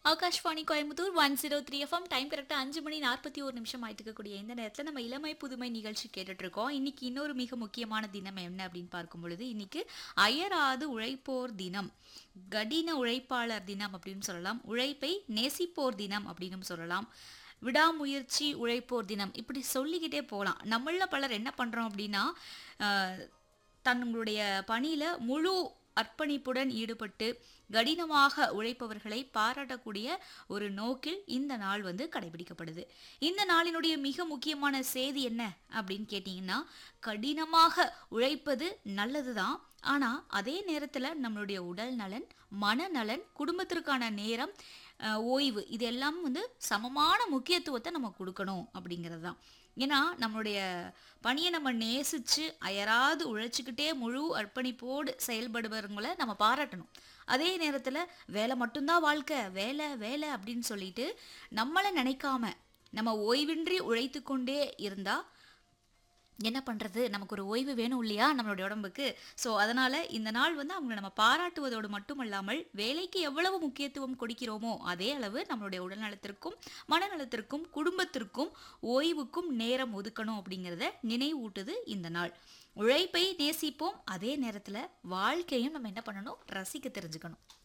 Akashvani Coimbatore one zero three FM time கரெக்டாக அஞ்சு மணி நாற்பத்தி ஒரு நிமிஷம் ஆயிட்டு இருக்கக்கூடிய இந்த நேரத்தில் நம்ம இளமை புதுமை நிகழ்ச்சி கேட்டுட்டு இருக்கோம் இன்னைக்கு இன்னொரு மிக முக்கியமான தினம் என்ன அப்படின்னு பார்க்கும் பொழுது இன்னைக்கு அயராது உழைப்போர் தினம் கடின உழைப்பாளர் தினம் அப்படின்னு சொல்லலாம் உழைப்பை நேசிப்போர் தினம் அப்படின்னு சொல்லலாம் விடாமுயற்சி உழைப்போர் தினம் இப்படி சொல்லிக்கிட்டே போகலாம் நம்மள பலர் என்ன பண்ணுறோம் அப்படின்னா ஆஹ், தங்களுடைய பணியில் முழு அர்ப்பணிப்புடன் ஈடுபட்டு கடினமாக உழைப்பவர்களை பாராட்டக்கூடிய ஒரு நோக்கில் இந்த நாள் வந்து கடைபிடிக்கப்படுது இந்த நாளினுடைய மிக முக்கியமான செய்தி என்ன அப்படின்னு கேட்டிங்கன்னா கடினமாக உழைப்பது நல்லது தான் ஆனால் அதே நேரத்தில் நம்மளுடைய உடல் நலன் மனநலன் குடும்பத்திற்கான நேரம் அஹ், ஓய்வு இது எல்லாம் வந்து சமமான முக்கியத்துவத்தை நம்ம கொடுக்கணும் அப்படிங்கிறது தான் ஏன்னா நம்மளுடைய பணியை நம்ம நேசித்து அயராது உழைச்சிக்கிட்டே முழு அர்ப்பணிப்போடு செயல்படுபவங்களை நம்ம பாராட்டணும் அதே நேரத்தில் வேலை மட்டும்தான் வாழ்க்கை வேலை வேலை அப்படின்னு சொல்லிட்டு நம்மளை நினைக்காம நம்ம ஓய்வின்றி உழைத்து கொண்டே இருந்தால் என்ன பண்ணுறது நமக்கு ஒரு ஓய்வு வேணும் இல்லையா நம்மளுடைய உடம்புக்கு ஸோ அதனால் இந்த நாள் வந்து அவங்கள நம்ம பாராட்டுவதோடு மட்டுமல்லாமல் வேலைக்கு எவ்வளவு முக்கியத்துவம் கொடுக்கிறோமோ அதே அளவு நம்மளுடைய உடல்நலத்திற்கும் மனநலத்திற்கும் குடும்பத்திற்கும் ஓய்வுக்கும் நேரம் ஒதுக்கணும் அப்படிங்கிறத நினைவூட்டுது இந்த நாள் உழைப்பை நேசிப்போம் அதே நேரத்தில் வாழ்க்கையும் நம்ம என்ன பண்ணணும் ரசிக்க தெரிஞ்சுக்கணும்